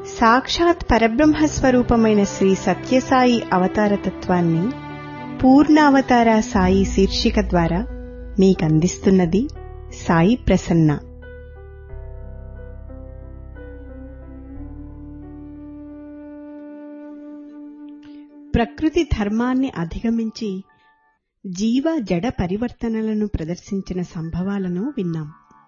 సాక్షాత్ పరబ్రహ్మ స్వరూపమైన శ్రీ సత్యసాయి అవతార తత్వాన్ని పూర్ణావతార సాయి శీర్షిక ద్వారా మీకందిస్తున్నది సాయి ప్రసన్న ప్రకృతి ధర్మాన్ని అధిగమించి జీవ జడ పరివర్తనలను ప్రదర్శించిన సంభవాలను విన్నాం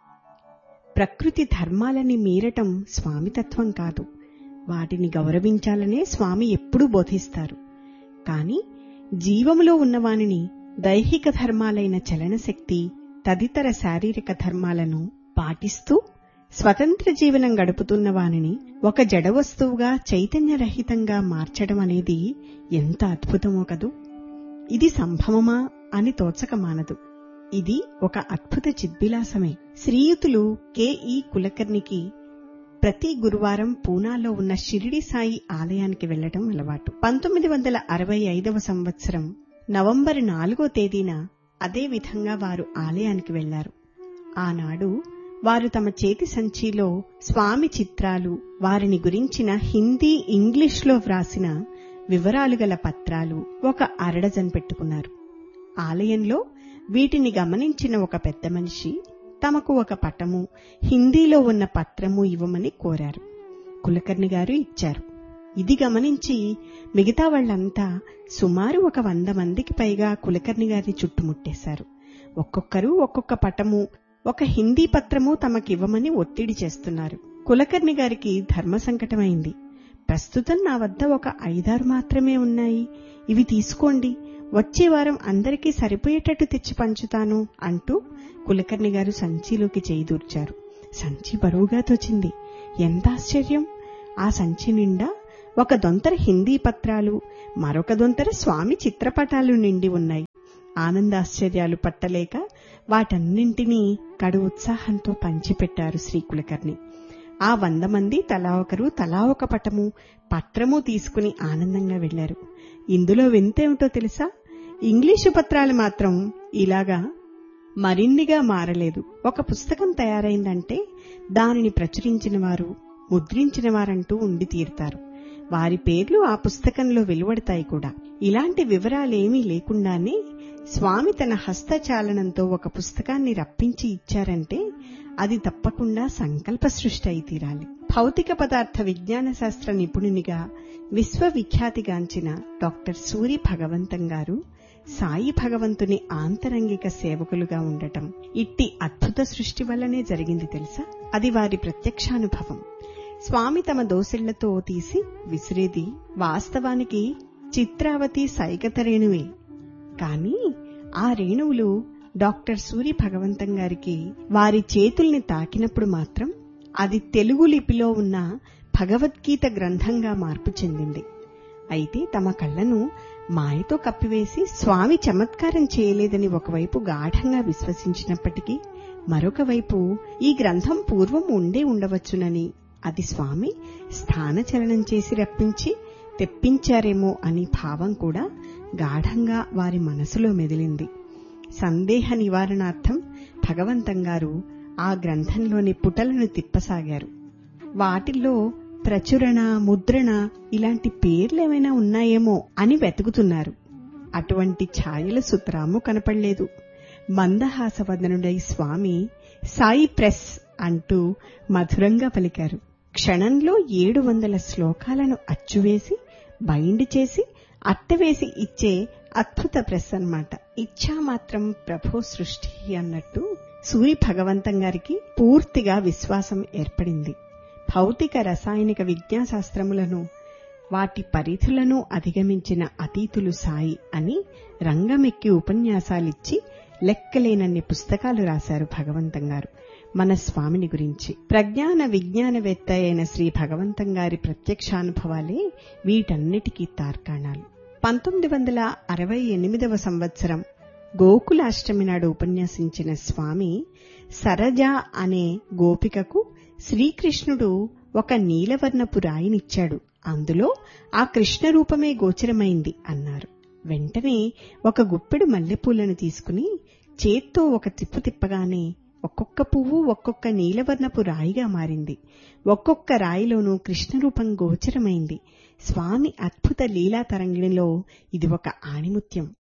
ప్రకృతి ధర్మాలని మీరటం స్వామితత్వం కాదు వాటిని గౌరవించాలనే స్వామి ఎప్పుడూ బోధిస్తారు కాని జీవములో ఉన్నవానిని దైహిక ధర్మాలైన చలనశక్తి తదితర శారీరక ధర్మాలను పాటిస్తూ స్వతంత్ర జీవనం గడుపుతున్న వానిని ఒక జడ వస్తువుగా చైతన్యరహితంగా మార్చడం అనేది ఎంత అద్భుతమో కదూ ఇది సంభవమా అని తోచక మానదు ఇది ఒక అద్భుత చిద్విలాసమే శ్రీయుతులు కెఈ కులకర్ణికి ప్రతి గురువారం పూనాలో ఉన్న షిరిడి సాయి ఆలయానికి వెళ్లడం అలవాటు పంతొమ్మిది వందల అరవై ఐదవ సంవత్సరం నవంబర్ నాలుగో తేదీన అదే విధంగా వారు ఆలయానికి వెళ్లారు ఆనాడు వారు తమ చేతి సంచిలో స్వామి చిత్రాలు వారిని గురించిన హిందీ ఇంగ్లీష్లో వ్రాసిన వివరాలు గల పత్రాలు ఒక అరడజన్ పెట్టుకున్నారు ఆలయంలో వీటిని గమనించిన ఒక పెద్ద మనిషి తమకు ఒక పటము హిందీలో ఉన్న పత్రము ఇవ్వమని కోరారు కులకర్ణి గారు ఇచ్చారు ఇది గమనించి మిగతా వాళ్లంతా సుమారు ఒక వంద మందికి పైగా కులకర్ణి గారిని చుట్టుముట్టేశారు ఒక్కొక్కరు ఒక్కొక్క పటము ఒక హిందీ పత్రము తమకివ్వమని ఒత్తిడి చేస్తున్నారు కులకర్ణి గారికి ధర్మ సంకటమైంది ప్రస్తుతం నా వద్ద ఒక ఐదారు మాత్రమే ఉన్నాయి ఇవి తీసుకోండి వచ్చే వారం అందరికీ సరిపోయేటట్టు తెచ్చి పంచుతాను అంటూ కులకర్ణి గారు సంచిలోకి చేయిదూర్చారు సంచి బరువుగా తోచింది ఎంత ఆశ్చర్యం ఆ సంచి నిండా ఒక దొంతర హిందీ పత్రాలు మరొక దొంతర స్వామి చిత్రపటాలు నిండి ఉన్నాయి ఆనందాశ్చర్యాలు పట్టలేక వాటన్నింటినీ కడు ఉత్సాహంతో పంచిపెట్టారు శ్రీ కులకర్ణి ఆ వంద మంది తలా ఒకరు తలా ఒక పటము పత్రము తీసుకుని ఆనందంగా వెళ్లారు ఇందులో వింతేమిటో తెలుసా ఇంగ్లీషు పత్రాలు మాత్రం ఇలాగా మరిన్నిగా మారలేదు ఒక పుస్తకం తయారైందంటే దానిని ప్రచురించిన వారు ముద్రించిన వారంటూ ఉండి తీరుతారు వారి పేర్లు ఆ పుస్తకంలో వెలువడతాయి కూడా ఇలాంటి వివరాలేమీ లేకుండానే స్వామి తన హస్తచాలనంతో ఒక పుస్తకాన్ని రప్పించి ఇచ్చారంటే అది తప్పకుండా సంకల్ప సృష్టి అయి తీరాలి భౌతిక పదార్థ విజ్ఞాన శాస్త్ర నిపుణునిగా విశ్వవిఖ్యాతిగాంచిన డాక్టర్ సూరి భగవంతం గారు సాయి భగవంతుని ఆంతరంగిక సేవకులుగా ఉండటం ఇట్టి అద్భుత సృష్టి వల్లనే జరిగింది తెలుసా అది వారి ప్రత్యక్షానుభవం స్వామి తమ దోసిళ్లతో తీసి విసిరేది వాస్తవానికి చిత్రావతి సైకత రేణువే కాని ఆ రేణువులు డాక్టర్ సూరి భగవంతం గారికి వారి చేతుల్ని తాకినప్పుడు మాత్రం అది తెలుగు లిపిలో ఉన్న భగవద్గీత గ్రంథంగా మార్పు చెందింది అయితే తమ కళ్లను మాయతో కప్పివేసి స్వామి చమత్కారం చేయలేదని ఒకవైపు గాఢంగా విశ్వసించినప్పటికీ మరొక వైపు ఈ గ్రంథం పూర్వం ఉండే ఉండవచ్చునని అది స్వామి స్థానచలనం చేసి రప్పించి తెప్పించారేమో అని భావం కూడా గాఢంగా వారి మనసులో మెదిలింది సందేహ నివారణార్థం భగవంతం గారు ఆ గ్రంథంలోని పుటలను తిప్పసాగారు వాటిల్లో ప్రచురణ ముద్రణ ఇలాంటి పేర్లేమైనా ఉన్నాయేమో అని వెతుకుతున్నారు అటువంటి ఛాయల సుతరాము కనపడలేదు మందహాసవదనుడై స్వామి సాయి ప్రెస్ అంటూ మధురంగా పలికారు క్షణంలో ఏడు వందల శ్లోకాలను అచ్చువేసి బైండ్ చేసి అట్టవేసి ఇచ్చే అద్భుత ప్రెస్ అన్నమాట ఇచ్చా మాత్రం ప్రభో సృష్టి అన్నట్టు సూరి భగవంతం గారికి పూర్తిగా విశ్వాసం ఏర్పడింది భౌతిక రసాయనిక విజ్ఞాశాస్త్రములను వాటి పరిధులను అధిగమించిన అతీతులు సాయి అని రంగమెక్కి ఉపన్యాసాలిచ్చి లెక్కలేనన్ని పుస్తకాలు రాశారు భగవంతం గారు మన స్వామిని గురించి ప్రజ్ఞాన విజ్ఞానవేత్త అయిన శ్రీ భగవంతం గారి ప్రత్యక్షానుభవాలే వీటన్నిటికీ తార్కాణాలు పంతొమ్మిది వందల అరవై ఎనిమిదవ సంవత్సరం గోకులాష్టమి నాడు ఉపన్యాసించిన స్వామి సరజ అనే గోపికకు శ్రీకృష్ణుడు ఒక నీలవర్ణపు రాయినిచ్చాడు అందులో ఆ కృష్ణ రూపమే గోచరమైంది అన్నారు వెంటనే ఒక గుప్పెడు మల్లెపూలను తీసుకుని చేత్తో ఒక తిప్పు తిప్పగానే ఒక్కొక్క పువ్వు ఒక్కొక్క నీలవర్ణపు రాయిగా మారింది ఒక్కొక్క రాయిలోనూ కృష్ణరూపం గోచరమైంది స్వామి అద్భుత లీలా తరంగిణిలో ఇది ఒక ఆణిముత్యం